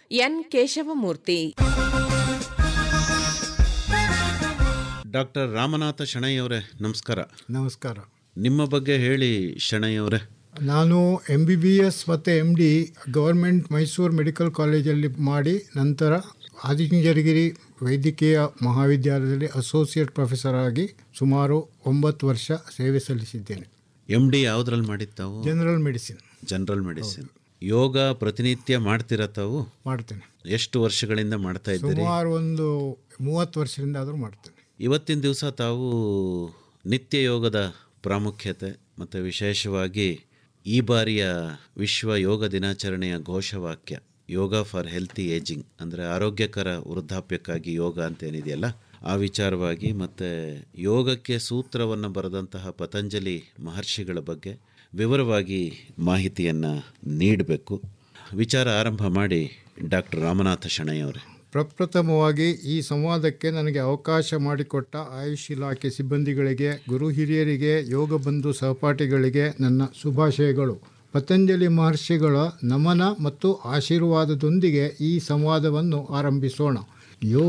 N Keshavamurthy doctor Ramanatha ಶೆಣೈಯವರೇ ನಮಸ್ಕಾರ ನಮಸ್ಕಾರ ನಿಮ್ಮ ಬಗ್ಗೆ ಹೇಳಿ ಶೆಣೈಯವರೇ ನಾನು ಎಮ್ ಬಿ ಬಿ ಎಸ್ ಮತ್ತು M D government Mysuru medical ಕಾಲೇಜಲ್ಲಿ ಮಾಡಿ ನಂತರ ಆದಿಚುಂಚನಗಿರಿ ವೈದ್ಯಕೀಯ ಮಹಾವಿದ್ಯಾಲಯದಲ್ಲಿ ಅಸೋಸಿಯೇಟ್ ಪ್ರೊಫೆಸರ್ ಆಗಿ ಸುಮಾರು ಒಂಬತ್ತು ವರ್ಷ ಸೇವೆ ಸಲ್ಲಿಸಿದ್ದೇನೆ ಎಮ್ ಡಿ ಯಾವುದ್ರಲ್ಲಿ ಮಾಡಿದ್ದು ತಾವು ಜನರಲ್ ಮೆಡಿಸಿನ್ ಜನರಲ್ ಮೆಡಿಸಿನ್ ಯೋಗ ಪ್ರತಿನಿತ್ಯ ಮಾಡ್ತೀರಾ ತಾವು ಮಾಡ್ತೇನೆ ಎಷ್ಟು ವರ್ಷಗಳಿಂದ ಮಾಡ್ತಾ ಇದ್ದೀರಿ ಸುಮಾರು ಒಂದು ಮೂವತ್ತು ವರ್ಷದಿಂದ ಆದರೂ ಮಾಡ್ತೇನೆ ಇವತ್ತಿನ ದಿವಸ ತಾವು ನಿತ್ಯ ಯೋಗದ ಪ್ರಾಮುಖ್ಯತೆ ಮತ್ತು ವಿಶೇಷವಾಗಿ ಈ ಬಾರಿಯ ವಿಶ್ವ ಯೋಗ ದಿನಾಚರಣೆಯ ಘೋಷವಾಕ್ಯ ಯೋಗ ಫಾರ್ ಹೆಲ್ತಿ ಏಜಿಂಗ್ ಅಂದರೆ ಆರೋಗ್ಯಕರ ವೃದ್ಧಾಪ್ಯಕ್ಕಾಗಿ ಯೋಗ ಅಂತ ಏನಿದೆಯಲ್ಲ ಆ ವಿಚಾರವಾಗಿ ಮತ್ತು ಯೋಗಕ್ಕೆ ಸೂತ್ರವನ್ನು ಬರೆದಂತಹ ಪತಂಜಲಿ ಮಹರ್ಷಿಗಳ ಬಗ್ಗೆ ವಿವರವಾಗಿ ಮಾಹಿತಿಯನ್ನು ನೀಡಬೇಕು ವಿಚಾರ ಆರಂಭ ಮಾಡಿ ಡಾಕ್ಟರ್ ರಾಮನಾಥ ಶೆಣೈ ಅವರೇ ಪ್ರಪ್ರಥಮವಾಗಿ ಈ ಸಂವಾದಕ್ಕೆ ನನಗೆ ಅವಕಾಶ ಮಾಡಿಕೊಟ್ಟ ಆಯುಷ್ ಇಲಾಖೆ ಸಿಬ್ಬಂದಿಗಳಿಗೆ ಗುರು ಹಿರಿಯರಿಗೆ ಯೋಗ ಬಂಧು ಸಹಪಾಠಿಗಳಿಗೆ ನನ್ನ ಶುಭಾಶಯಗಳು ಪತಂಜಲಿ ಮಹರ್ಷಿಗಳ ನಮನ ಮತ್ತು ಆಶೀರ್ವಾದದೊಂದಿಗೆ ಈ ಸಂವಾದವನ್ನು ಆರಂಭಿಸೋಣ ಯೋಗ